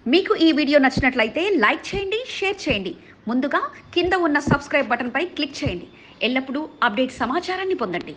మీకు ఈ వీడియో నచ్చినట్లయితే లైక్ చేయండి షేర్ చేయండి ముందుగా కింద ఉన్న సబ్స్క్రైబ్ బటన్పై క్లిక్ చేయండి ఎల్లప్పుడూ అప్డేట్ సమాచారాన్ని పొందండి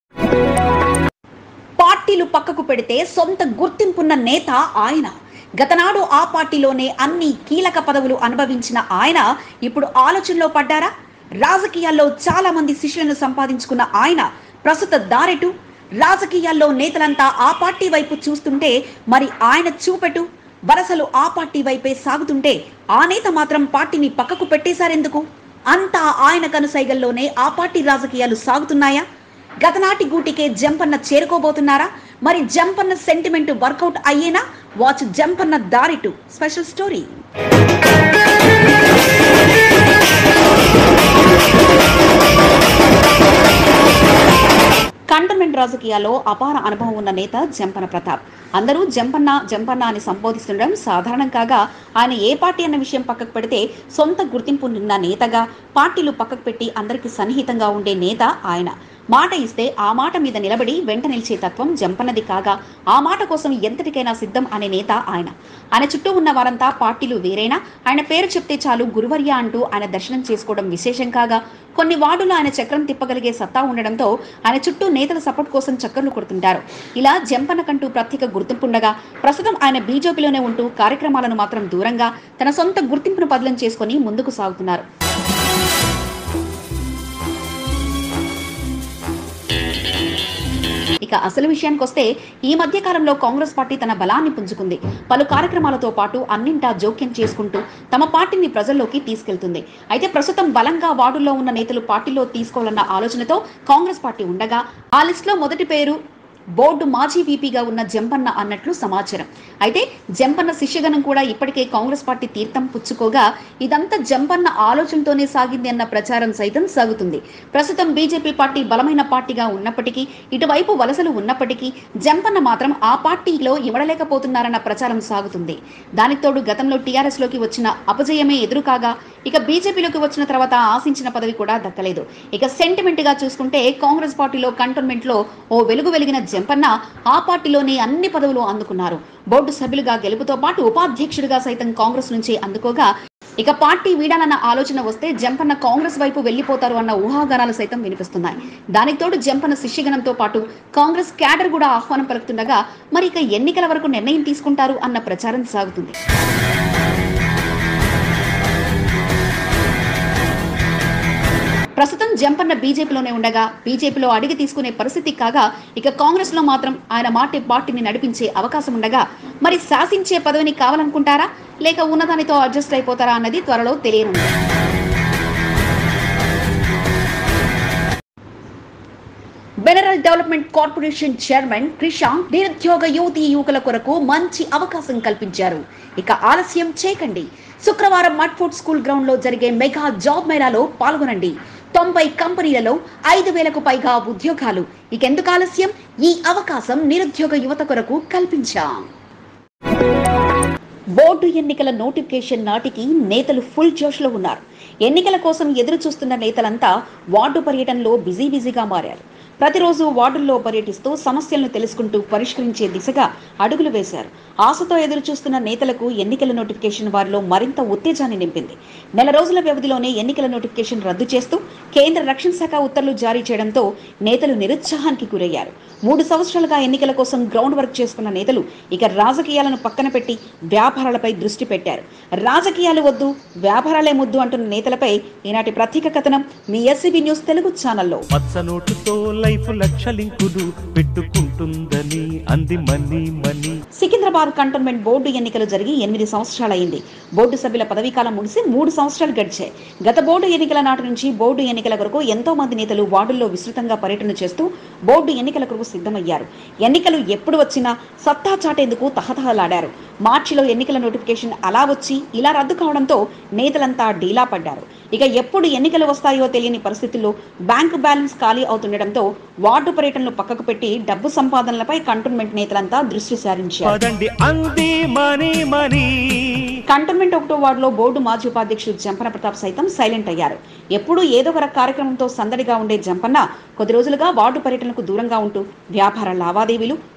పార్టీలు పక్కకు పెడితే సొంత గుర్తింపున్న నేత ఆయన గతనాడు ఆ పార్టీలోనే అన్ని కీలక పదవులు అనుభవించిన ఆయన ఇప్పుడు ఆలోచనలో పడ్డారా రాజకీయాల్లో చాలా మంది శిష్యులను సంపాదించుకున్న ఆయన ప్రస్తుత దారెటు రాజకీయాల్లో నేతలంతా ఆ పార్టీ వైపు చూస్తుంటే మరి ఆయన చూపెటు వరసలు ఆ పార్టీ వైపే సాగుతుంటే ఆ నేత మాత్రం పార్టీని పక్కకు పెట్టేశారెందుకు అంతా ఆయన కనుసైగల్లోనే ఆ పార్టీ రాజకీయాలు సాగుతున్నాయా గతనాటి గూటికే జంపన్న చేరుకోబోతున్నారా మరి జంపన్న సెంటిమెంట్ వర్కౌట్ అయ్యేనా వాచ్ జంపన్న దారిటు స్పెషల్ స్టోరీ కంటోన్మెంట్ రాజకీయాల్లో అపార అనుభవం ఉన్న నేత జంపన ప్రతాప్ అందరూ జంపన్న జంపన్న అని సంబోధిస్తుండడం సాధారణం కాగా ఆయన ఏ పార్టీ అన్న విషయం పక్కకు పెడితే సొంత గుర్తింపు ఉన్న నేతగా పార్టీలు పక్కకు పెట్టి అందరికీ సన్నిహితంగా ఉండే నేత ఆయన మాట ఇస్తే ఆ మాట మీద నిలబడి వెంట నిలిచే తత్వం జంపన్నది కాగా ఆ మాట కోసం ఎంతటికైనా సిద్ధం అనే నేత ఆయన ఆయన చుట్టూ ఉన్న వారంతా పార్టీలు వేరైనా ఆయన పేరు చెప్తే చాలు గురువర్య అంటూ ఆయన దర్శనం చేసుకోవడం విశేషం కాగా కొన్ని వార్డులు ఆయన చక్రం తిప్పగలిగే సత్తా ఉండడంతో ఆయన చుట్టూ నేతల సపోర్ట్ కోసం చక్కర్లు కొడుతుంటారు ఇలా జంపన్నకంటూ ప్రత్యేక గుర్తింపుండగా ప్రస్తుతం ఆయన బీజేపీలోనే ఉంటూ కార్యక్రమాలను మాత్రం దూరంగా తన సొంత గుర్తింపును బదిలం చేసుకుని ముందుకు సాగుతున్నారు ఇక అసలు విషయానికి వస్తే ఈ మధ్య కాలంలో కాంగ్రెస్ పార్టీ తన బలాన్ని పుంజుకుంది పలు కార్యక్రమాలతో పాటు అన్నింటా జోక్యం చేసుకుంటూ తమ పార్టీని ప్రజల్లోకి తీసుకెళ్తుంది అయితే ప్రస్తుతం బలంగా వార్డుల్లో ఉన్న నేతలు పార్టీలో తీసుకోవాలన్న ఆలోచనతో కాంగ్రెస్ పార్టీ ఉండగా ఆ లిస్టులో మొదటి పేరు బోర్డు మాజీ వీపీగా ఉన్న జంపన్న అన్నట్లు సమాచారం అయితే జంపన్న శిష్యగణం కూడా ఇప్పటికే కాంగ్రెస్ పార్టీ తీర్థం పుచ్చుకోగా ఇదంతా జంపన్న ఆలోచనతోనే సాగింది అన్న ప్రచారం సైతం సాగుతుంది ప్రస్తుతం బీజేపీ పార్టీ బలమైన పార్టీగా ఉన్నప్పటికీ ఇటువైపు వలసలు ఉన్నప్పటికీ జంపన్న మాత్రం ఆ పార్టీలో ఇవ్వడలేకపోతున్నారన్న ప్రచారం సాగుతుంది దానికి తోడు గతంలో టీఆర్ఎస్ లోకి వచ్చిన అపజయమే ఎదురు కాగా ఇక బీజేపీలోకి వచ్చిన తర్వాత ఆశించిన పదవి కూడా దక్కలేదు ఇక సెంటిమెంట్ గా చూసుకుంటే కాంగ్రెస్ పార్టీలో కంటోన్మెంట్ లో ఓ వెలుగు వెలిగిన జంపన్న ఆ పార్టీలోనే అన్ని పదవులు అందుకున్నారు బోర్డు సభ్యులుగా గెలుపుతో పాటు ఉపాధ్యక్షుడిగా సైతం కాంగ్రెస్ నుంచి అందుకోగా ఇక పార్టీ వీడాలన్న ఆలోచన వస్తే జంపన్న కాంగ్రెస్ వైపు వెళ్లిపోతారు అన్న ఊహాగానాలు సైతం వినిపిస్తున్నాయి దానికి తోడు జంపన్న శిష్యగణంతో పాటు కాంగ్రెస్ క్యాడర్ కూడా ఆహ్వానం పలుకుతుండగా మరి ఇక ఎన్నికల వరకు నిర్ణయం తీసుకుంటారు అన్న ప్రచారం సాగుతుంది ప్రస్తుతం జంపన్న బీజేపీలోనే ఉండగా బీజేపీలో అడిగి తీసుకునే పరిస్థితి కాగా ఇక కాంగ్రెస్ లో మాత్రం ఆయన మాటి పార్టీని నడిపించే అవకాశం ఉండగా మరి శాసించే పదవిని కావాలనుకుంటారా లేక ఉన్నదానితో అడ్జస్ట్ అయిపోతారా అన్నది త్వరలో తెలియనుంది mineral development corporation chairman Krishank నిరుద్యోగ యువతీ యువకుల కొరకు మంచి అవకాశం కల్పించారు ఇక ఆలస్యం చేయకండి శుక్రవారం మట్ఫుడ్ స్కూల్ గ్రౌండ్ లో జరిగే మెగా జాబ్ మేళాలో పాల్గొనండి తొంభై కంపెనీలలో ఐదు వేలకు పైగా ఉద్యోగాలు ఇకెందుకు ఆలస్యం ఈ అవకాశం నిరుద్యోగ యువత కొరకు కల్పించాం బోర్డు ఎన్నికల నోటిఫికేషన్ నాటికి నేతలు ఫుల్ జోష్లో ఉన్నారు ఎన్నికల కోసం ఎదురు చూస్తున్న నేతలంతా వార్డు పర్యటనలో బిజీ బిజీగా మారారు ప్రతిరోజు వార్డుల్లో పర్యటిస్తూ సమస్యలను తెలుసుకుంటూ పరిష్కరించే దిశగా అడుగులు వేశారు ఆశతో ఎదురు చూస్తున్న నేతలకు ఎన్నికల నోటిఫికేషన్ వారిలో మరింత ఉత్తేజాన్ని నింపింది నెల రోజుల వ్యవధిలోనే ఎన్నికల నోటిఫికేషన్ రద్దు చేస్తూ కేంద్ర రక్షణ శాఖ ఉత్తర్వులు జారీ చేయడంతో నేతలు నిరుత్సాహానికి గురయ్యారు మూడు సంవత్సరాలుగా ఎన్నికల కోసం గ్రౌండ్ వర్క్ చేసుకున్న నేతలు ఇక రాజకీయాలను పక్కన పెట్టి వ్యాపారాలపై దృష్టి పెట్టారు రాజకీయాలు వద్దు వ్యాపారాలే ముద్దు అంటున్న నేతలపై ఈనాటి ప్రత్యేక కథనం మీ ఎస్సీబీ న్యూస్ తెలుగు ఛానల్లో పచ్చ నోటుతో లైఫ్ లక్షలింకులు పెట్టుకుంటుందని అంది మనీ మనీ సికింద్రాబాద్ కంటోన్మెంట్ బోర్డు ఎన్నికలు జరిగి ఎనిమిది సంవత్సరాలైంది బోర్డు సభ్యుల పదవీకాలం ముగిసి మూడు సంవత్సరాలు గడిచాయి గత బోర్డు ఎన్నికల నాటి నుంచి బోర్డు ఎన్నికల కొరకు ఎంతో మంది నేతలు వార్డుల్లో విస్తృతంగా పర్యటన చేస్తూ బోర్డు ఎన్నికల కొరకు సిద్ధమయ్యారు ఎన్నికలు ఎప్పుడు వచ్చినా సత్తా చాటేందుకు తహతహలాడారు మార్చిలో ఎన్నికల నోటిఫికేషన్ అలా వచ్చి ఇలా రద్దు కావడంతో నేతలంతా డీలా పడ్డారు ఇక ఎప్పుడు ఎన్నికలు వస్తాయో తెలియని పరిస్థితుల్లో బ్యాంకు బ్యాలెన్స్ ఖాళీ అవుతుండటంతో వార్డు పర్యటనలు పక్కకు పెట్టి డబ్బు సంపాదనలపై కంటోన్మెంట్ నేతలంతా దృష్టి సారించారు పదండి అంది మనీ మనీ కంటోన్మెంట్ ఒకటో వార్డులో బోర్డు మాజీ ఉపాధ్యక్షుడు జంపన ప్రతాప్ సైతం సైలెంట్ అయ్యారు ఎప్పుడూ ఏదో ఒక కార్యక్రమంతో సందడిగా ఉండే జంపన్న కొద్ది రోజులుగా వార్డు పర్యటనకు దూరంగా ఉంటూ వ్యాపార లావాదేవీలు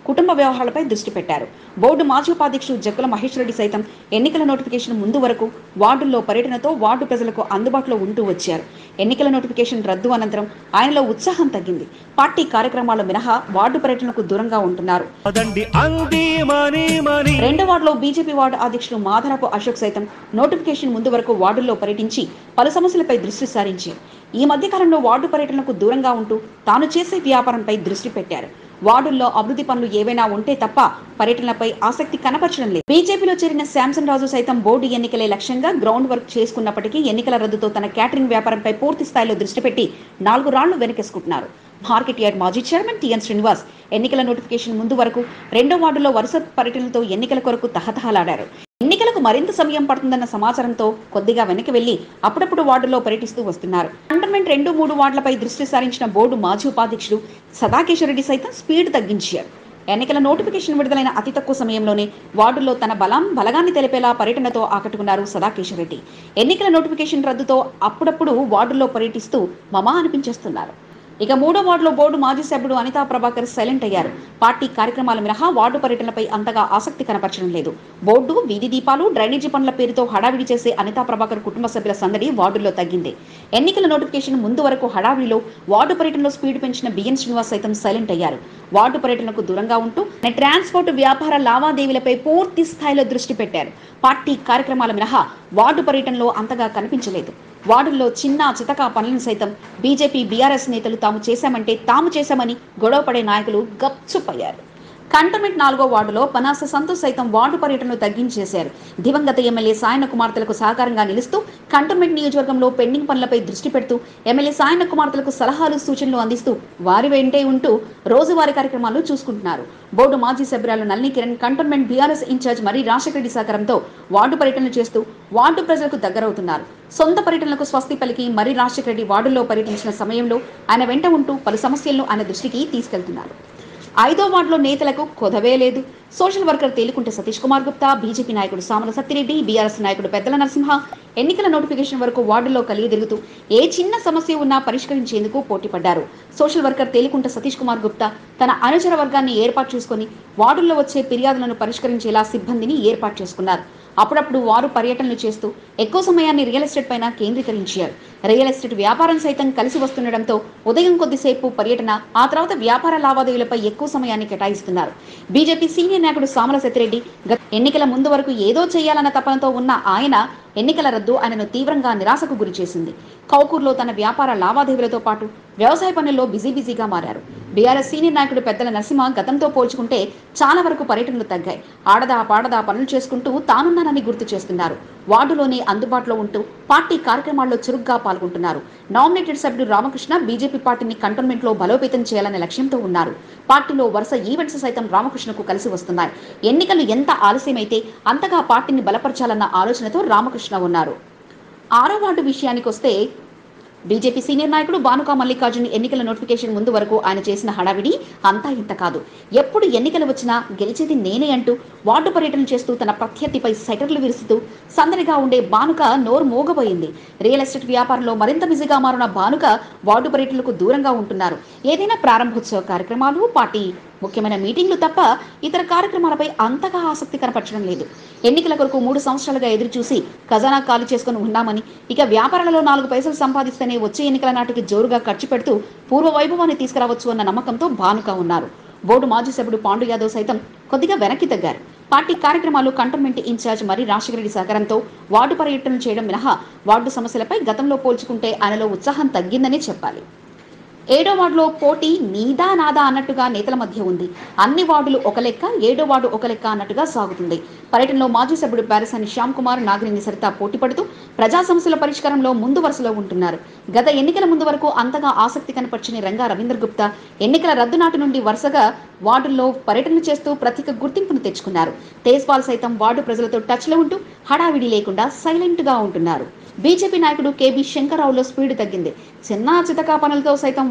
కుటుంబ వ్యవహారాలపై దృష్టి పెట్టారు బోర్డు మాజీ ఉపాధ్యక్షుడు జక్కుల మహేష్ రెడ్డి సైతం ఎన్నికల నోటిఫికేషన్ ముందు వరకు వార్డుల్లో పర్యటనతో వార్డు ప్రజలకు అందుబాటులో ఉంటూ వచ్చారు ఎన్నికల నోటిఫికేషన్ రద్దు అనంతరం ఆయనలో ఉత్సాహం తగ్గింది పార్టీ కార్యక్రమాలు మినహా వార్డు పర్యటనకు దూరంగా ఉంటున్నారు అదండి అంది మనీ మనీ రెండో వార్డులో బీజేపీ వార్డు అధ్యక్షుడు మాధరపు అశోక్ సైతం నోటిఫికేషన్ ముందు వరకు వార్డుల్లో పర్యటించి పలు సమస్యలపై దృష్టి సారించారు ఈ మధ్య కాలంలో వార్డు పర్యటనకు దూరంగా ఉంటూ తాను చేసే వ్యాపారంపై దృష్టి పెట్టారు వార్డుల్లో అభివృద్ధి పనులు ఏవైనా ఉంటే తప్ప పర్యటనపై ఆసక్తి కనపరచడం లేదు బీజేపీలో చేరిన శాంసన్ రాజు సైతం బోర్డు ఎన్నికలే లక్ష్యంగా గ్రౌండ్ వర్క్ చేసుకున్నప్పటికీ ఎన్నికల రద్దుతో తన క్యాటరింగ్ వ్యాపారంపై పూర్తి స్థాయిలో దృష్టి పెట్టి నాలుగు రాళ్లు వెనకేసుకుంటున్నారు మార్కెట్ యార్డ్ మాజీ చైర్మన్ టిఎన్ శ్రీనివాస్ ఎన్నికల నోటిఫికేషన్ ముందు వరకు రెండో వార్డులో వరుస పర్యటనలతో ఎన్నికల కొరకు తహతహలాడారు ఎన్నికలకు మరింత సమయం పడుతుందన్న సమాచారంతో కొద్దిగా వెనక్కి వెళ్లి అప్పుడప్పుడు వార్డులో పర్యటిస్తూ వస్తున్నారు కంటోన్మెంట్ రెండు మూడు వార్డులపై దృష్టి సారించిన బోర్డు మాజీ ఉపాధ్యక్షుడు సదాకేశ్వరరెడ్డి సైతం స్పీడ్ తగ్గించారు ఎన్నికల నోటిఫికేషన్ విడుదలైన అతి తక్కువ సమయంలోనే వార్డుల్లో తన బలం బలగాన్ని తెలిపేలా పర్యటనతో ఆకట్టుకున్నారు సదాకేశ్వర రెడ్డి ఎన్నికల నోటిఫికేషన్ రద్దుతో అప్పుడప్పుడు వార్డుల్లో పర్యటిస్తూ మమా అనిపించేస్తున్నారు ఇక మూడో వార్డులో బోర్డు మాజీ సభ్యుడు అనితా ప్రభాకర్ సైలెంట్ అయ్యారు పార్టీ కార్యక్రమాల మినహా వార్డు పర్యటనపై అంతగా ఆసక్తి కనపరచడం లేదు బోర్డు వీధి దీపాలు డ్రైనేజీ పనుల పేరుతో హడావిడి చేసే అనితా ప్రభాకర్ కుటుంబ సభ్యుల సందడి వార్డుల్లో తగ్గింది ఎన్నికల నోటిఫికేషన్ ముందు వరకు హడావిడిలో వార్డు పర్యటనలో స్పీడ్ పెంచిన బిఎన్ శ్రీనివాస్ సైతం సైలెంట్ అయ్యారు వార్డు పర్యటనకు దూరంగా ఉంటూ ట్రాన్స్పోర్ట్ వ్యాపార లావాదేవీలపై పూర్తి స్థాయిలో దృష్టి పెట్టారు పార్టీ కార్యక్రమాల మినహా వార్డు పర్యటనలో అంతగా కనిపించలేదు వార్డుల్లో చిన్న చితక పనులను సైతం బీజేపీ బీఆర్ఎస్ నేతలు తాము చేశామంటే తాము చేశామని గొడవపడే నాయకులు గప్చుపయ్యారు కంటోన్మెంట్ నాలుగో వార్డులో పనాస సంతోష్ సైతం వార్డు పర్యటనలు తగ్గించేశారు దివంగత ఎమ్మెల్యే సాయన కుమార్తెలకు సహకారంగా నిలుస్తూ కంటోన్మెంట్ నియోజకవర్గంలో పెండింగ్ పనులపై దృష్టి పెడుతూ ఎమ్మెల్యే సాయన కుమార్తెలకు సలహాలు సూచనలు అందిస్తూ వారి వెంటే ఉంటూ రోజువారీ కార్యక్రమాలు చూసుకుంటున్నారు బోర్డు మాజీ సభ్యురాలు Nalini Kiran cantonment BRS incharge మరి రాజశేఖరెడ్డి సహకారంతో వార్డు పర్యటనలు చేస్తూ వార్డు ప్రజలకు దగ్గరవుతున్నారు సొంత పర్యటనలకు స్వస్తి పలికి మరి రాజశేఖర రెడ్డి వార్డుల్లో పర్యటించిన సమయంలో ఆయన వెంట ఉంటూ పలు సమస్యలను ఆయన దృష్టికి తీసుకెళ్తున్నారు ఐదో వార్డులో నేతలకు కొదవే లేదు సోషల్ వర్కర్ తేలికుంటే సతీష్ కుమార్ గుప్తా బీజేపీ నాయకుడు సామల సత్తిరెడ్డి బీఆర్ఎస్ నాయకుడు పెద్దల నరసింహ ఎన్నికల నోటిఫికేషన్ వరకు వార్డులో కలిగి తిరుగుతూ ఏ చిన్న సమస్య ఉన్నా పరిష్కరించేందుకు పోటీపడ్డారు సోషల్ వర్కర్ తేలికుంట సతీష్ కుమార్ గుప్తా తన అనుచర వర్గాన్ని ఏర్పాటు చేసుకుని వార్డుల్లో వచ్చే ఫిర్యాదులను పరిష్కరించేలా సిబ్బందిని ఏర్పాటు చేసుకున్నారు అప్పుడప్పుడు వారు పర్యటనలు చేస్తూ ఎక్కువ సమయాన్ని రియల్ ఎస్టేట్ పైన కేంద్రీకరించారు రియల్ ఎస్టేట్ వ్యాపారం సైతం కలిసి వస్తుండటంతో ఉదయం కొద్దిసేపు పర్యటన ఆ తర్వాత వ్యాపార లావాదేవీలపై ఎక్కువ సమయాన్ని కేటాయిస్తున్నారు బీజేపీ సీనియర్ నాయకుడు సామల సత్యరెడ్డి గత ఎన్నికల ముందు వరకు ఏదో చేయాలన్న తపనతో ఉన్న ఆయన ఎన్నికల రద్దు ఆయనను తీవ్రంగా నిరాశకు గురి చేసింది కౌకూర్లో తన వ్యాపార లావాదేవీలతో పాటు వ్యవసాయ పనుల్లో బిజీ బిజీగా మారారు బీఆర్ఎస్ సీనియర్ నాయకుడు పెద్దల నరసింహ గతంతో పోల్చుకుంటే చాలా వరకు పర్యటనలు తగ్గాయి ఆడదా పాడదా పనులు చేసుకుంటూ తానున్నానని గుర్తు చేస్తున్నారు వార్డులోనే అందుబాటులో ఉంటూ పార్టీ కార్యక్రమాల్లో చురుగ్గా పాల్గొంటున్నారు నామినేటెడ్ సభ్యుడు రామకృష్ణ బీజేపీ పార్టీని కంటోన్మెంట్ లో బలోపేతం చేయాలనే లక్ష్యంతో ఉన్నారు పార్టీలో వరుస ఈవెంట్స్ సైతం రామకృష్ణకు కలిసి వస్తున్నాయి ఎన్నికలు ఎంత ఆలస్యమైతే అంతగా పార్టీని బలపరచాలన్న ఆలోచనతో రామకృష్ణ ఉన్నారు ఆరో వార్డు విషయానికి వస్తే బీజేపీ సీనియర్ నాయకుడు బానుకా మల్లికార్జున్ ఎన్నికల నోటిఫికేషన్ ముందు వరకు ఆయన చేసిన హడావిడి అంతా ఇంత కాదు ఎప్పుడు ఎన్నికలు వచ్చినా గెలిచేది నేనే అంటూ వార్డు పర్యటన చేస్తూ తన ప్రత్యర్థిపై సెటర్లు విరుస్తూ సందడిగా ఉండే బానుక నోరు మోగబోయింది రియల్ ఎస్టేట్ వ్యాపారంలో మరింత బిజీగా మారిన బానుక వార్డు పర్యటనలకు దూరంగా ఉంటున్నారు ఏదైనా ప్రారంభోత్సవ కార్యక్రమాలు పార్టీ ముఖ్యమైన మీటింగ్లు తప్ప ఇతర కార్యక్రమాలపై అంతగా ఆసక్తి కనపరచడం లేదు ఎన్నికల కొరకు మూడు సంవత్సరాలుగా ఎదురు చూసి ఖజానా ఖాళీ చేసుకుని ఉన్నామని ఇక వ్యాపారాలలో నాలుగు పైసలు సంపాదిస్తేనే వచ్చే ఎన్నికల నాటికి జోరుగా ఖర్చు పెడుతూ పూర్వ వైభవాన్ని తీసుకురావచ్చు అన్న నమ్మకంతో భానుక ఉన్నారు బోర్డు మాజీ సభ్యుడు పాండు యాదవ్ సైతం కొద్దిగా వెనక్కి తగ్గారు పార్టీ కార్యక్రమాలు కంటోన్మెంట్ ఇన్ఛార్జ్ మరి రాజశేఖరెడ్డి సహకారంతో వార్డు పర్యటనలు చేయడం మినహా వార్డు సమస్యలపై గతంలో పోల్చుకుంటే ఆయనలో ఉత్సాహం తగ్గిందని చెప్పాలి ఏడో వార్డులో పోటీ నీదా నాదా అన్నట్టుగా నేతల మధ్య ఉంది అన్ని వార్డులు ఒక లెక్క ఏడో వార్డు ఒక లెక్క అన్నట్టుగా సాగుతుంది పర్యటనలో మాజీ సభ్యుడు పారసాని శ్యామ్ కుమార్ నాగినేని సరిత పోటీ పడుతూ ప్రజా సమస్యల పరిష్కారంలో ముందు వరుసలో ఉంటున్నారు గత ఎన్నికల ముందు వరకు అంతగా ఆసక్తి కనపర్చని రంగా రవీంద్ర గుప్తా ఎన్నికల రద్దు నాటి నుండి వరుసగా వార్డుల్లో పర్యటన చేస్తూ ప్రత్యేక గుర్తింపును తెచ్చుకున్నారు తేజ్పాల్ సైతం వార్డు ప్రజలతో టచ్లో ఉంటూ హడావిడి లేకుండా సైలెంట్ గా ఉంటున్నారు బీజేపీ నాయకుడు కేబీ శంకర్రావులో స్పీడ్ తగ్గింది చిన్న చితకా పనులతో సైతం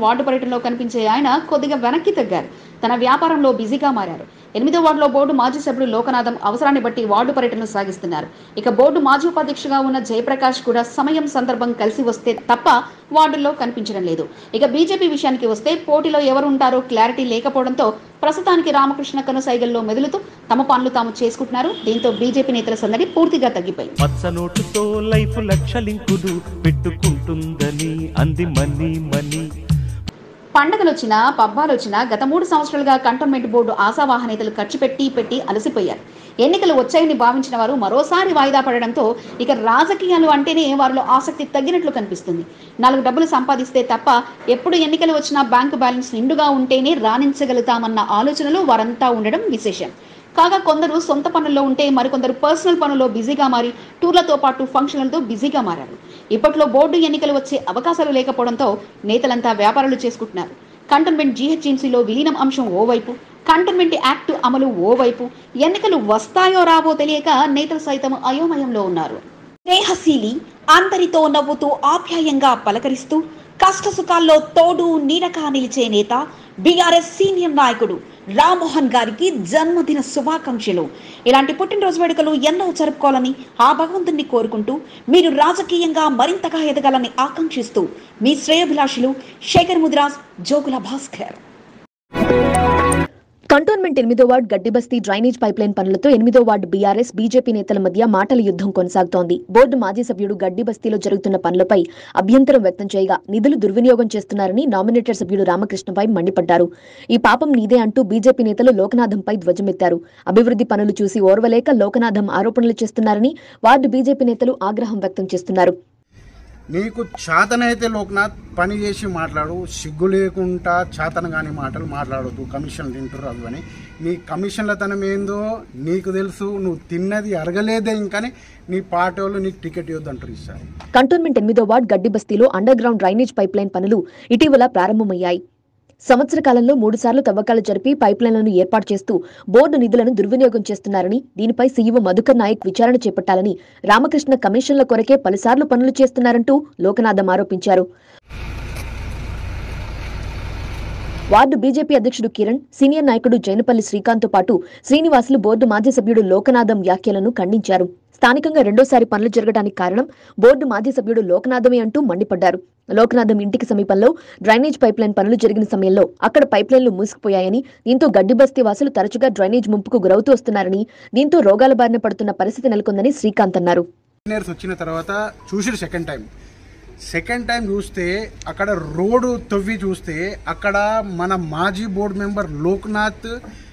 వార్డు పర్యటనలో కనిపించే ఆయన కొద్దిగా వెనక్కి తగ్గారు తన వ్యాపారంలో బిజీగా మారారు ఎనిమిదో వార్డులో బోర్డు మాజీ సభ్యుడు లోకనాథం అవసరాన్ని బట్టి వార్డు పర్యటనలు సాగిస్తున్నారు ఇక బోర్డు మాజీ ఉపాధ్యక్షుగా ఉన్న జయప్రకాష్ కూడా సమయం సందర్భం కలిసి వస్తే తప్ప వార్డుల్లో కనిపించడం లేదు ఇక బీజేపీ విషయానికి వస్తే పోటీలో ఎవరు ఉంటారో క్లారిటీ లేకపోవడంతో ప్రస్తుతానికి రామకృష్ణ కనుసైగల్లో మెదులుతూ తమ పనులు తాము చేసుకుంటున్నారు దీంతో బీజేపీ నేతల సందడి పూర్తిగా తగ్గిపోయింది పచ్చ నోటుతో లైఫ్ లక్షలింకులు పెట్టుకుంటుందని అంది మనీ మనీ పండగలు వచ్చినా పబ్బాలు వచ్చినా గత మూడు సంవత్సరాలుగా కంటోన్మెంట్ బోర్డు ఆశావాహ నేతలు ఖర్చు పెట్టి పెట్టి అలసిపోయారు ఎన్నికలు వచ్చాయని భావించిన వారు మరోసారి వాయిదా పడడంతో ఇక రాజకీయాలు అంటేనే వారిలో ఆసక్తి తగ్గినట్లు కనిపిస్తుంది నాలుగు డబ్బులు సంపాదిస్తే తప్ప ఎప్పుడు ఎన్నికలు వచ్చినా బ్యాంకు బ్యాలెన్స్ నిండుగా ఉంటేనే రాణించగలుగుతామన్న ఆలోచనలో వారంతా ఉండడం విశేషం కాగా కొందరు సొంత పనుల్లో ఉంటే మరికొందరు పర్సనల్ పనుల్లో బిజీగా మారి టూర్లతో పాటు ఫంక్షన్లతో బిజీగా మారారు ఇప్పట్లో బోర్డు ఎన్నికలు వచ్చే అవకాశాలు లేకపోవడంతో నేతలంతా వ్యాపారాలు చేసుకుంటున్నారు కంటోన్మెంట్ జీహెచ్ఎంసీలో విలీనం అంశం ఓవైపు కంటోన్మెంట్ యాక్ట్ అమలు ఓవైపు ఎన్నికలు వస్తాయో రావో తెలియక నేతలు సైతం అయోమయంలో ఉన్నారు స్నేహశీలి అందరితో నవ్వుతూ ఆప్యాయంగా పలకరిస్తూ కష్టసుఖాల్లో తోడు నీడగా నిలిచే నేత బీఆర్ఎస్ సీనియర్ నాయకుడు రామ్మోహన్ గారికి జన్మదిన శుభాకాంక్షలు ఇలాంటి పుట్టినరోజు వేడుకలు ఎన్నో జరుపుకోవాలని ఆ భగవంతుణ్ణి కోరుకుంటూ మీరు రాజకీయంగా మరింతగా ఎదగాలని ఆకాంక్షిస్తూ మీ శ్రేయభిలాషులు శేఖర్ ముదిరాజ్ జోగుల భాస్కర్ కంటోన్మెంట్ ఎనిమిదో వార్డు గడ్డిబస్తీ డ్రైనేజ్ పైప్లైన్ పనులతో ఎనిమిదో వార్డు బీఆర్ఎస్ బీజేపీ నేతల మధ్య మాటల యుద్ధం కొనసాగుతోంది బోర్డు మాజీ సభ్యుడు గడ్డిబస్తీలో జరుగుతున్న పనులపై అభ్యంతరం వ్యక్తం చేయగా నిధులు దుర్వినియోగం చేస్తున్నారని నామినేటెడ్ సభ్యుడు రామకృష్ణపై మండిపడ్డారు ఈ పాపం నీదే అంటూ బీజేపీ నేతలు లోకనాథంపై ధ్వజమెత్తారు అభివృద్ధి పనులు చూసి ఓర్వలేక లోకనాథం ఆరోపణలు చేస్తున్నారని వార్డు బీజేపీ నేతలు ఆగ్రహం వ్యక్తం చేస్తున్నారు నీకు చేతనైతే లోక్నాథ్ పని చేసి మాట్లాడు సిగ్గు లేకుండా చేతన కాని మాటలు మాట్లాడొద్దు కమిషన్ తింటారు అవి అని నీ కమిషన్లతనం ఏందో నీకు తెలుసు నువ్వు తిన్నది అరగలేదే ఇంకాని నీ పాటోళ్ళు నీకు టికెట్ ఇవ్వద్దు అంటారు ఈసారి కంటోన్మెంట్ ఎనిమిదో వార్డు గడ్డిబస్తీలో అండర్ గ్రౌండ్ డ్రైనేజ్ పైప్లైన్ పనులు ఇటీవల ప్రారంభమయ్యాయి సంవత్సర కాలంలో మూడుసార్లు తవ్వకాలు జరిపి పైప్లైన్లను ఏర్పాటు చేస్తూ బోర్డు నిధులను దుర్వినియోగం చేస్తున్నారని దీనిపై సీఈఓ మధుకర్ నాయక్ విచారణ చేపట్టాలని రామకృష్ణ కమిషన్ల కొరకే పలుసార్లు పనులు చేస్తున్నారంటూ లోకనాథం ఆరోపించారు వార్డు బీజేపీ అధ్యక్షుడు కిరణ్ సీనియర్ నాయకుడు జైనపల్లి శ్రీకాంత్ తో పాటు శ్రీనివాసులు బోర్డు మాజీ సభ్యుడు లోకనాథం వ్యాఖ్యలను ఖండించారు స్థానికంగా రెండోసారి పనులు జరగడానికి కారణం బోర్డు మాజీ సభ్యుడు లోకనాథమే అంటూ మండిపడ్డారు లోకనాథం ఇంటికి సమీపంలో డ్రైనేజ్ పైప్లైన్ పనులు జరిగిన సమయంలో అక్కడ పైప్లైన్లు మూసుకుపోయాయని దీంతో గడ్డిబస్తీ వాసులు తరచుగా డ్రైనేజ్ ముంపుకు గురవుతూ వస్తున్నారని దీంతో రోగాల బారిన పడుతున్న పరిస్థితి నెలకొందని శ్రీకాంత్ అన్నారు ఇంజనీర్స్ వచ్చిన తర్వాత చూసిరు సెకండ్ టైం సెకండ్ టైం చూస్తే అక్కడ రోడ్డు తవ్వి చూస్తే అక్కడ మన మాజీ బోర్డు మెంబర్ లోక్నాథ్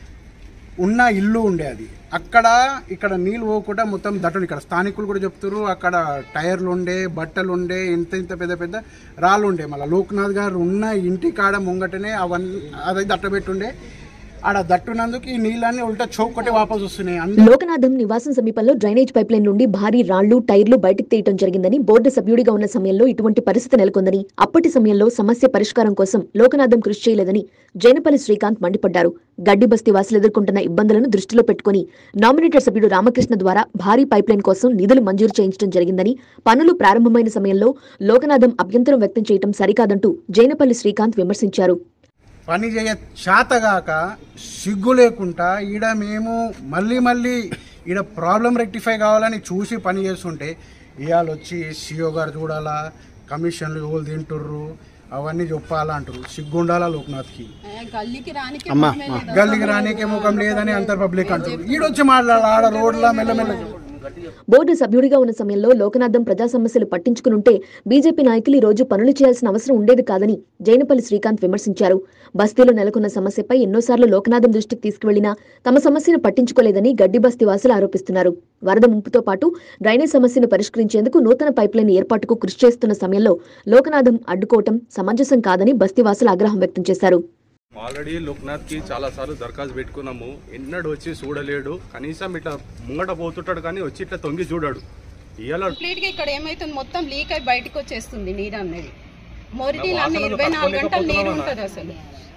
ఉన్న ఇల్లు ఉండే అది అక్కడ ఇక్కడ నీళ్ళు పోకుండా మొత్తం దట్టలు ఇక్కడ స్థానికులు కూడా చెప్తారు అక్కడ టైర్లు ఉండే బట్టలు ఉండే ఇంత ఇంత పెద్ద పెద్ద రాళ్ళు ఉండే మళ్ళీ లోక్నాథ్ గారు ఉన్న ఇంటి కాడ ముంగటనే అవన్నీ అది దట్టబెట్టుండే ఆడ దట్టున్నందుకు ఈ నీళ్ళన్నీ ఉల్టా చౌక్ కొట్టి వాపస్ వస్తున్నాయి అందరూ లోకనాథం నివాసం సమీపంలో డ్రైనేజ్ పైప్లైన్ నుండి భారీ రాళ్లు టైర్లు బయటకు తీయటం జరిగిందని బోర్డు సభ్యుడిగా ఉన్న సమయంలో ఇటువంటి పరిస్థితి నెలకొందని అప్పటి సమయంలో సమస్య పరిష్కారం కోసం లోకనాథం కృషి చేయలేదని జైనపల్లి శ్రీకాంత్ మండిపడ్డారు గడ్డి బస్తీ వాసులు ఎదుర్కొంటున్న ఇబ్బందులను దృష్టిలో పెట్టుకుని నామినేటెడ్ సభ్యుడు రామకృష్ణ ద్వారా భారీ పైప్లైన్ కోసం నిధులు మంజూరు చేయించడం జరిగిందని పనులు ప్రారంభమైన సమయంలో లోకనాథం అభ్యంతరం వ్యక్తం చేయటం సరికాదంటూ జైనపల్లి శ్రీకాంత్ విమర్శించారు పని చేయ చేతగాక సిగ్గు లేకుండా ఈడ మేము మళ్ళీ మళ్ళీ ఈడ ప్రాబ్లం రెక్టిఫై కావాలని చూసి పని చేస్తుంటే ఇవాళ వచ్చి సిఓ గారు చూడాలా కమిషన్లు ఎవరు తింటుర్రు అవన్నీ చెప్పాలా అంటారు సిగ్గుండాలా లోక్నాథ్కి గల్లీకి రానికి గల్లీకి రానీకే ముఖం లేదని అంతర్ పబ్లిక్ అంటారు ఈడొచ్చి మాట్లాడాలి ఆడ రోడ్ల మెల్లమెల్ల బోర్డు సభ్యుడిగా ఉన్న సమయంలో లోకనాథం ప్రజా సమస్యలు పట్టించుకునుంటే బీజేపీ నాయకులు ఈ రోజు పనులు చేయాల్సిన అవసరం ఉండేది కాదని జైనపల్లి శ్రీకాంత్ విమర్శించారు బస్తీలో నెలకొన్న సమస్యపై ఎన్నోసార్లు లోకనాథం దృష్టికి తీసుకువెళ్లినా తమ సమస్యను పట్టించుకోలేదని గడ్డి బస్తీ వాసులు ఆరోపిస్తున్నారు వరద ముంపుతో పాటు డ్రైనేజ్ సమస్యను పరిష్కరించేందుకు నూతన పైప్లైన్ ఏర్పాటుకు కృషి చేస్తున్న సమయంలో లోకనాథం అడ్డుకోవటం సమంజసం కాదని బస్తీవాసులు ఆగ్రహం వ్యక్తం చేశారు ఆల్రెడీ లోక్నాథ్కి చాలాసార్లు దరఖాస్తు పెట్టుకున్నాము ఎన్నడు వచ్చి చూడలేడు కనీసం ఇట్లా ముంగట పోతుంటాడు కానీ వచ్చి ఇట్లా తొంగి చూడాడు ఇవాళ కంప్లీట్ గా ఇక్కడ ఏమైతుంది మొత్తం లీక్ అయి బయటకు వచ్చేస్తుంది నీరు అనేది మొరిటి అన్ని వాసనలు ఇరవై నాలుగు తట్టుకోలేకపోతున్నాం గంటలు నీరు అన్న. ఉంటది అసలు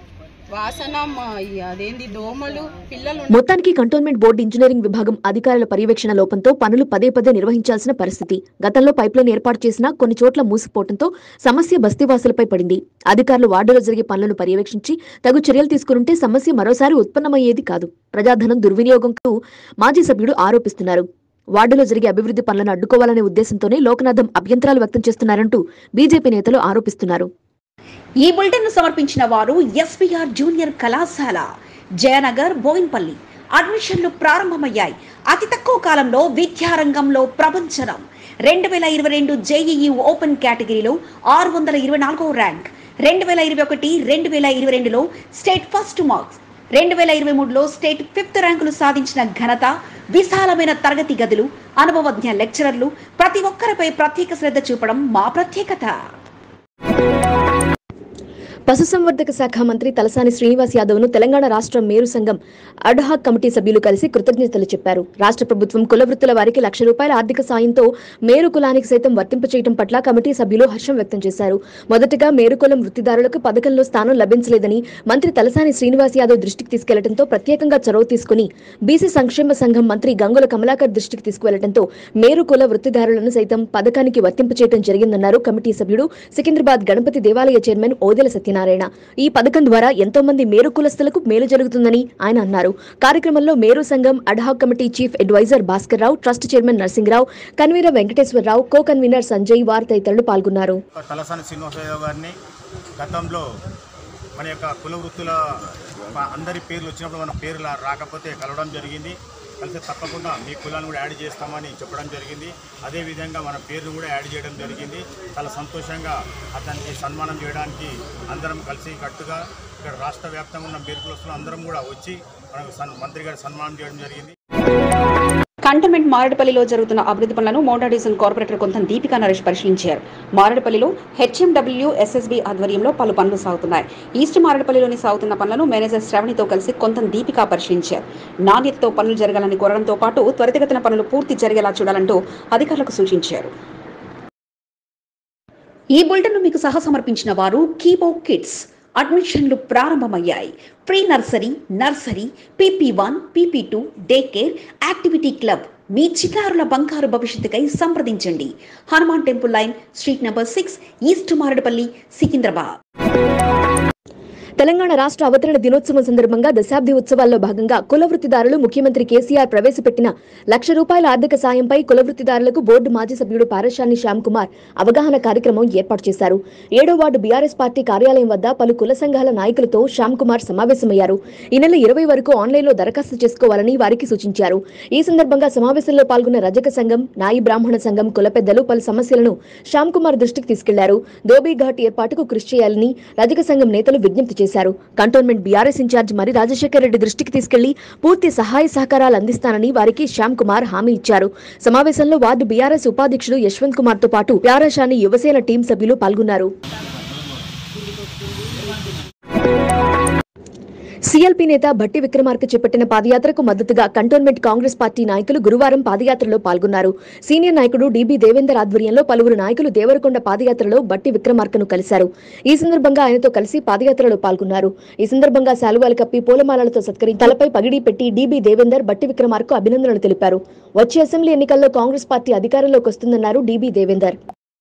వాసన మా- ఈ అదేంది దోమలు పిల్లలు మొత్తానికి కంటోన్మెంట్ బోర్డు ఇంజనీరింగ్ విభాగం అధికారుల పర్యవేక్షణ లోపంతో పనులు పదే పదే నిర్వహించాల్సిన పరిస్థితి గతంలో పైప్లైన్ ఏర్పాటు చేసినా కొన్ని చోట్ల మూసిపోవడంతో సమస్య బస్తీవాసులపై పడింది అధికారులు వార్డులో జరిగే పనులను పర్యవేక్షించి తగు చర్యలు తీసుకుంటే సమస్య మరోసారి ఉత్పన్నమయ్యేది కాదు ప్రజాధనం దుర్వినియోగంకు మాజీ సభ్యుడు ఆరోపిస్తున్నారు వార్డులో జరిగే అభివృద్ధి పనులను అడ్డుకోవాలనే ఉద్దేశంతోనే లోకనాథం అభ్యంతరాలు వ్యక్తం చేస్తున్నారంటూ బీజేపీ నేతలు ఆరోపిస్తున్నారు ఈ బులెటిన్ సమర్పించిన వారు ఎస్పీఆర్ జూనియర్ కళాశాల జయనగర్ బోయిన్పల్లి అడ్మిషన్లు ప్రారంభమయ్యాయి అతి తక్కువ కాలంలో విద్యారంగంలో ప్రపంచనం రెండు వేల ఇరవై రెండు జేఈఈ ఓపెన్ కేటగిరీలో ఆరు వందల ఇరవై నాలుగో ర్యాంక్ రెండు వేల ఇరవై ఒకటి రెండు వేల ఇరవై రెండులో స్టేట్ ఫస్ట్ మార్క్స్ రెండు వేల ఇరవై మూడులో స్టేట్ ఫిఫ్త్ ర్యాంకులు సాధించిన ఘనత విశాలమైన తరగతి గదులు అనుభవజ్ఞ లెక్చరర్లు ప్రతి ఒక్కరిపై ప్రత్యేక శ్రద్ధ చూపడం మా ప్రత్యేకత పశుసంవర్ధక శాఖ మంత్రి తలసాని శ్రీనివాస్ యాదవ్ ను తెలంగాణ రాష్ట్ర మేరు సంఘం అడ్హాక్ కమిటీ సభ్యులు కలిసి కృతజ్ఞతలు చెప్పారు రాష్ట్ర ప్రభుత్వం కుల వృత్తుల వారికి లక్ష రూపాయల ఆర్థిక సాయంతో మేరు కులానికి సైతం వర్తింపచేయడం పట్ల కమిటీ సభ్యులు హర్షం వ్యక్తం చేశారు మొదటగా మేరు కులం వృత్తిదారులకు పథకంలో స్థానం లభించలేదని మంత్రి తలసాని శ్రీనివాస్ యాదవ్ దృష్టికి తీసుకెళ్లడంతో ప్రత్యేకంగా చొరవ తీసుకుని బీసీ సంక్షేమ సంఘం మంత్రి గంగుల కమలాకర్ దృష్టికి తీసుకువెళ్లడంతో మేరు కుల వృత్తిదారులను సైతం పథకానికి వర్తింపచేయడం జరిగిందన్నారు కమిటీ సభ్యుడు సికింద్రాబాద్ గణపతి దేవాలయ చైర్మన్ ఓదెల సత్యనారాయణ ఈ పథకం ద్వారా ఎంతో మంది మేరు కులస్తులకు మేలు జరుగుతుందని ఆయన అన్నారు కార్యక్రమంలో Meru Sangham ad hoc committee chief advisor Bhaskar Rao trust chairman Narasimha Rao convener Venkateswara Rao co convener Sanjay వార్ తదితరులు పాల్గొన్నారు తలసాని శ్రీనివాసరావు గారిని గతంలో మన యొక్క కుల వృత్తుల ప- అందరి పేర్లు వచ్చినప్పుడు మన పేర్లు రాకపోతే కలవడం జరిగింది కలిసి తప్పకుండా మీ కులాన్ని కూడా యాడ్ చేస్తామని చెప్పడం జరిగింది అదేవిధంగా మన పేర్లు కూడా యాడ్ చేయడం జరిగింది చాలా సంతోషంగా అతనికి సన్మానం చేయడానికి అందరం కలిసి కట్టుగా ఇక్కడ రాష్ట్ర వ్యాప్తంగా ఉన్న పేరు కులస్తులు అందరం కూడా వచ్చి మనకు సన్ మంత్రి గారు సన్మానం చేయడం జరిగింది కంటోన్మెంట్ మారేడుపల్లిలో జరుగుతున్న అభివృద్ధి పనులను మోడా డివిజన్ కార్పొరేటర్ కొంత దీపికా నరేష్ పరిశీలించారు మారేడుపల్లిలో హెచ్ఎండబ్ల్యూ ఎస్ఎస్బి ఆధ్వర్యంలో పలు పనులు సాగుతున్నాయి ఈస్ట్ మారేడుపల్లిలోని సాగుతున్న పనులను మేనేజర్ శ్రవణితో కలిసి కొంత దీపికా పరిశీలించారు నాణ్యతతో పనులు జరగాలని కోరడంతో పాటు త్వరితగతిన పనులు పూర్తి జరిగేలా చూడాలంటూ అధికారులకు సూచించారు ఈ బులెటిన్ మీకు సహ సమర్పించిన వారు కీబో కిడ్స్ అడ్మిషన్లు ప్రారంభమయ్యాయి pre nursery nursery PP one PP two day care activity club మీ చిన్నారుల బంగారు భవిష్యత్తుకై సంప్రదించండి Hanuman temple line street number six east Marredpally Secunderabad Telangana రాష్ట్ర అవతరణ దినోత్సవం సందర్భంగా దశాబ్ది ఉత్సవాల్లో భాగంగా కుల వృత్తిదారులు ముఖ్యమంత్రి కేసీఆర్ ప్రవేశపెట్టిన లక్ష రూపాయల ఆర్థిక సాయంపై కుల వృత్తిదారులకు బోర్డు మాజీ సభ్యుడు పారశాని శ్యామ్ కుమార్ అవగాహన కార్యక్రమం ఏర్పాటు చేశారు ఏడో వార్డు బీఆర్ఎస్ పార్టీ కార్యాలయం వద్ద పలు కుల సంఘాల నాయకులతో శ్యామ్ కుమార్ సమావేశమయ్యారు ఈ నెల ఇరవై వరకు ఆన్లైన్లో దరఖాస్తు చేసుకోవాలని వారికి సూచించారు ఈ సందర్భంగా సమావేశంలో పాల్గొన్న రజక సంఘం నాయి బ్రాహ్మణ సంఘం కుల పెద్దలు పలు సమస్యలను శ్యామ్ కుమార్ దృష్టికి తీసుకెళ్లారు ధోబీ ఘాట్ ఏర్పాటుకు కృషి చేయాలని రజక సంఘం నేతలు విజ్ఞప్తి చేశారు కంటోన్మెంట్ బీఆర్ఎస్ ఇన్ఛార్జ్ మరి రాజశేఖర్ రెడ్డి దృష్టికి తీసుకెళ్లి పూర్తి సహాయ సహకారాలు అందిస్తానని వారికి శ్యామ్ కుమార్ హామీ ఇచ్చారు సమావేశంలో వార్డు బీఆర్ఎస్ ఉపాధ్యక్షుడు యశ్వంత్ కుమార్ తో పాటు ప్యారాషాని యువసేన టీం సభ్యులు పాల్గొన్నారు సీఎల్పీ నేత భట్టి విక్రమార్క చేపట్టిన పాదయాత్రకు మద్దతుగా కంటోన్మెంట్ కాంగ్రెస్ పార్టీ నాయకులు గురువారం పాదయాత్రలో పాల్గొన్నారు సీనియర్ నాయకుడు డీబీ దేవేందర్ ఆధ్వర్యంలో పలువురు నాయకులు దేవరకొండ పాదయాత్రలో భట్టి విక్రమార్కను కలిశారు ఈ సందర్భంగా ఆయనతో కలిసి పాదయాత్రలో పాల్గొన్నారు ఈ సందర్భంగా శాలువాలు కప్పి పూలమాలలతో సత్కరించి తలపై పగిడి పెట్టి డీబీ దేవేందర్ భట్టి విక్రమార్కు అభినందనలు తెలిపారు వచ్చే అసెంబ్లీ ఎన్నికల్లో కాంగ్రెస్ పార్టీ అధికారంలోకి వస్తుందన్నారు డీబీ దేవేందర్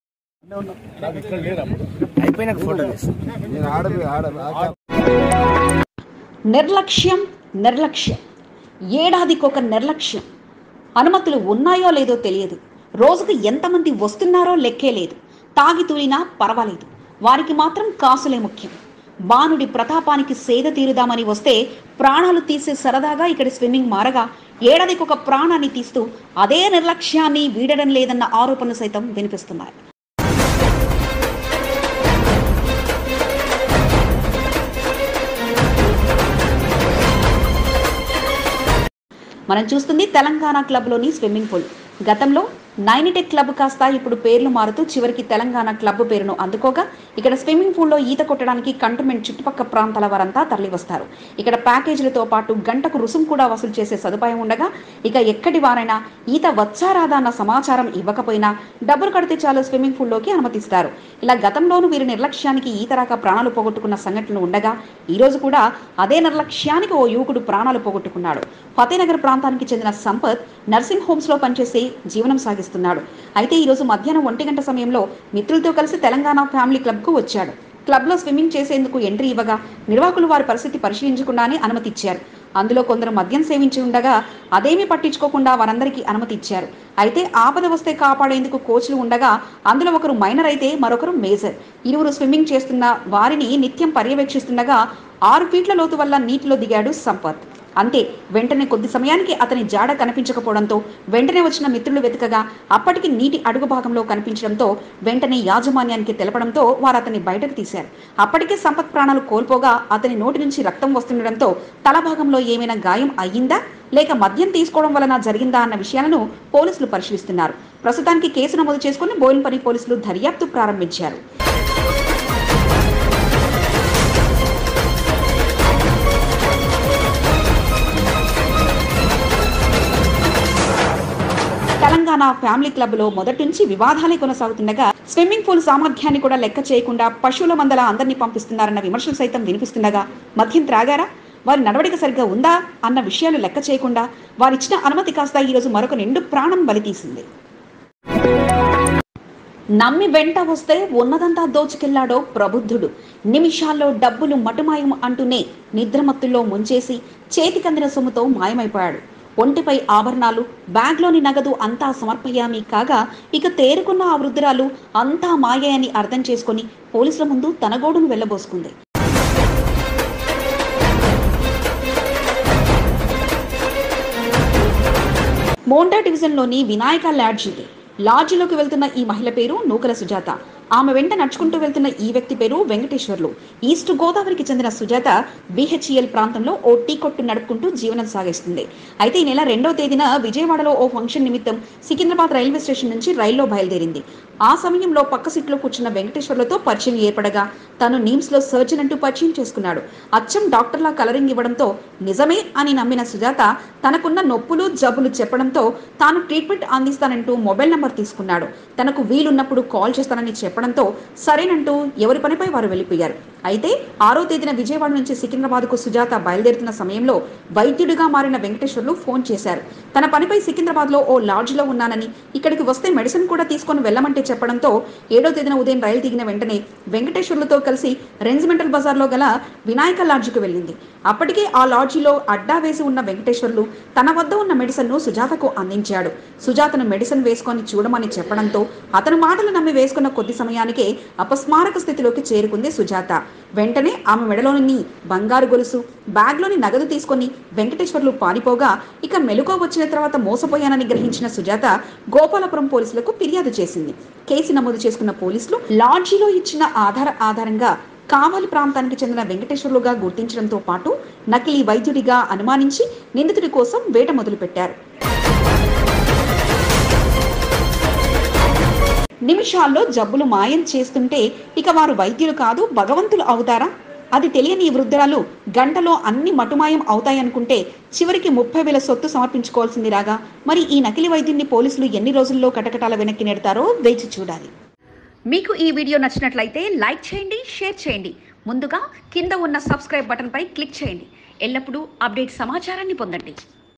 నిర్లక్ష్యం నిర్లక్ష్యం ఏడాదికొక నిర్లక్ష్యం అనుమతులు ఉన్నాయో లేదో తెలియదు రోజుకు ఎంతమంది వస్తున్నారో లెక్కే లేదు తాగి తూలినా పర్వాలేదు వారికి మాత్రం కాసులే ముఖ్యం బాణుడి ప్రతాపానికి సేద తీరుదామని వస్తే ప్రాణాలు తీసే సరదాగా ఇక్కడి స్విమ్మింగ్ మారగా ఏడాదికొక ప్రాణాన్ని తీస్తూ అదే నిర్లక్ష్యాన్ని వీడడం లేదన్న ఆరోపణలు సైతం వినిపిస్తున్నాయి మనం చూస్తుంది తెలంగాణ క్లబ్లోని స్విమ్మింగ్ పూల్ గతంలో నైనిటెక్ క్లబ్ కాస్త ఇప్పుడు పేర్లు మారుతూ చివరికి తెలంగాణ క్లబ్ పేరును అందుకోగా ఇక్కడ స్విమ్మింగ్ పూల్లో ఈత కొట్టడానికి కంటోన్మెంట్ చుట్టుపక్కల ప్రాంతాల వారంతా తరలివస్తారు ఇక్కడ ప్యాకేజీలతో పాటు గంటకు రుసుం కూడా వసూలు చేసే సదుపాయం ఉండగా ఇక ఎక్కడి వారైనా ఈత వచ్చా రాదా అన్న సమాచారం ఇవ్వకపోయినా డబ్బులు కడితే చాలు స్విమ్మింగ్ పూల్లోకి అనుమతిస్తారు ఇలా గతంలోనూ వీరి నిర్లక్ష్యానికి ఈత రాక ప్రాణాలు పోగొట్టుకున్న సంఘటనలు ఉండగా ఈ రోజు కూడా అదే నిర్లక్ష్యానికి ఓ యువకుడు ప్రాణాలు పోగొట్టుకున్నాడు ఫతేనగర్ ప్రాంతానికి చెందిన సంపత్ నర్సింగ్ హోమ్స్ లో పనిచేసి జీవనం సాగిస్తున్నాడు అయితే ఈ రోజు మధ్యాహ్నం ఒంటి గంట సమయంలో మిత్రులతో కలిసి తెలంగాణ ఫ్యామిలీ క్లబ్ కు వచ్చాడు క్లబ్ లో స్విమ్మింగ్ చేసేందుకు ఎంట్రీ ఇవ్వగా నిర్వాహకులు వారి పరిస్థితి పరిశీలించకుండానే అనుమతి ఇచ్చారు అందులో కొందరు మద్యం సేవించి ఉండగా అదేమీ పట్టించుకోకుండా వారందరికీ అనుమతి ఇచ్చారు అయితే ఆపద వస్తే కాపాడేందుకు కోచ్లు ఉండగా అందులో ఒకరు మైనర్ అయితే మరొకరు మేజర్ ఇరువురు స్విమ్మింగ్ చేస్తున్న వారిని నిత్యం పర్యవేక్షిస్తుండగా ఆరు ఫీట్ల లోతు వల్ల నీటిలో దిగాడు సంపత్ అంతే వెంటనే కొద్ది సమయానికి అతని జాడ కనిపించకపోవడంతో వెంటనే వచ్చిన మిత్రులు వెతకగా అప్పటికి నీటి అడుగు భాగంలో కనిపించడంతో వెంటనే యాజమాన్యానికి తెలపడంతో వారు అతన్ని బయటకు తీశారు అప్పటికే సంపత్ ప్రాణాలు కోల్పోగా అతని నోటి నుంచి రక్తం వస్తుండడంతో తల భాగంలో ఏమైనా గాయం అయ్యిందా లేక మద్యం తీసుకోవడం వలన జరిగిందా అన్న విషయాలను పోలీసులు పరిశీలిస్తున్నారు ప్రస్తుతానికి కేసు నమోదు చేసుకుని బోయిన్పల్లి పోలీసులు దర్యాప్తు ప్రారంభించారు తెలంగాణ ఫ్యామిలీ క్లబ్ లో మొదటి నుంచి వివాదాలే కొనసాగుతుండగా స్విమ్మింగ్ పూల్ సామర్థ్యాన్ని కూడా లెక్క చేయకుండా పశువుల మందల అందరినీ పంపిస్తున్నారన్న విమర్శలు సైతం వినిపిస్తుండగా మద్యం త్రాగారా వారి నడవడిక సరిగ్గా ఉందా అన్న విషయాలు లెక్క చేయకుండా వారిచ్చిన అనుమతి కాస్త ఈరోజు మరొక నిండు ప్రాణం బలితీసింది నమ్మి వెంట వస్తే ఉన్నదంతా దోచుకెళ్లాడో ప్రబుద్ధుడు నిమిషాల్లో డబ్బులు మటుమాయం అంటూనే నిద్రమత్తుల్లో ముంచేసి చేతికందిన సొమ్ముతో మాయమైపోయాడు ఒంటిపై ఆభరణాలు బ్యాగ్లోని నగదు అంతా సమర్పయ్యామి కాగా ఇక తేరుకున్న ఆ వృద్ధురాలు అంతా మాయే అని అర్థం చేసుకొని పోలీసుల ముందు తన గోడును వెళ్ళబోసుకుంది మోండా డివిజన్లోని వినాయక లాడ్జ్ ఇది లాడ్జిలోకి వెళ్తున్న ఈ మహిళ పేరు నూకల సుజాత ఆమె వెంట నడుచుకుంటూ వెళ్తున్న ఈ వ్యక్తి పేరు వెంకటేశ్వర్లు ఈస్ట్ గోదావరికి చెందిన సుజాత బిహెచ్ఈఎల్ ప్రాంతంలో ఓ టీ కొట్టు నడుపుకుంటూ జీవనం సాగిస్తుంది అయితే ఈ నెల రెండో తేదీన విజయవాడలో ఓ ఫంక్షన్ నిమిత్తం సికింద్రాబాద్ రైల్వే స్టేషన్ నుంచి రైల్లో బయలుదేరింది ఆ సమయంలో పక్క సీట్లో కూర్చున్న వెంకటేశ్వర్లతో పరిచయం ఏర్పడగా తను నీమ్స్ లో సర్జన్ అంటూ పరిచయం చేసుకున్నాడు అచ్చం డాక్టర్లా కలరింగ్ ఇవ్వడంతో నిజమే అని నమ్మిన సుజాత తనకున్న నొప్పులు జబ్బులు చెప్పడంతో తాను ట్రీట్మెంట్ అందిస్తానంటూ మొబైల్ నంబర్ తీసుకున్నాడు తనకు వీలున్నప్పుడు కాల్ చేస్తానని చెప్పడంతో సరేనంటూ ఎవరి పనిపై వారు వెళ్ళిపోయారు అయితే ఆరో తేదీన విజయవాడ నుంచి సికింద్రాబాద్కు సుజాత బయలుదేరుతున్న సమయంలో వైద్యుడిగా మారిన వెంకటేశ్వర్లు ఫోన్ చేశారు తన పనిపై సికింద్రాబాద్లో ఓ లాడ్జ్లో ఉన్నానని ఇక్కడికి వస్తే మెడిసిన్ కూడా తీసుకొని వెళ్ళమంటే చెప్పడంతో ఏడో తేదీన ఉదయం రైలు దిగిన వెంటనే వెంకటేశ్వర్లతో కలిసి రెన్జిమెంటల్ బజార్లో గల వినాయక లాడ్జికి వెళ్ళింది అప్పటికే ఆ లాడ్జిలో అడ్డా వేసి ఉన్న వెంకటేశ్వర్లు తన వద్ద ఉన్న మెడిసిన్ను సుజాతకు అందించాడు సుజాతను మెడిసిన్ వేసుకొని చూడమని చెప్పడంతో అతను మాటలు నమ్మి వేసుకున్న కొద్ది సమయానికే అపస్మారక స్థితిలోకి చేరుకుంది సుజాత వెంటనే ఆమె మెడలోని బంగారు గొలుసు బ్యాగ్లోని నగదు తీసుకొని వెంకటేశ్వర్లు పారిపోగా ఇక మెలుకో వచ్చిన తర్వాత మోసపోయానని గ్రహించిన సుజాత గోపాలపురం పోలీసులకు ఫిర్యాదు చేసింది కేసు నమోదు చేసుకున్న పోలీసులు లాడ్జీలో ఇచ్చిన ఆధార ఆధారంగా కావలి ప్రాంతానికి చెందిన వెంకటేశ్వర్లుగా గుర్తించడంతో పాటు నకిలీ వైద్యుడిగా అనుమానించి నిందితుడి కోసం వేట మొదలుపెట్టారు నిమిషాల్లో జబ్బులు మాయం చేస్తుంటే ఇక వారు వైద్యులు కాదు భగవంతులు అవుతారా అది తెలియని ఈ వృద్ధురాలు గంటలో అన్ని మటుమాయం అవుతాయనుకుంటే చివరికి ముప్పై వేల సొత్తు సమర్పించుకోవాల్సింది రాగా మరి ఈ నకిలీ వైద్యున్ని పోలీసులు ఎన్ని రోజుల్లో కటకటాల వెనక్కి నెడతారో వేచి చూడాలి మీకు ఈ వీడియో నచ్చినట్లయితే లైక్ చేయండి షేర్ చేయండి ముందుగా కింద ఉన్న సబ్స్క్రైబ్ బటన్పై క్లిక్ చేయండి ఎల్లప్పుడూ అప్డేట్ సమాచారాన్ని పొందండి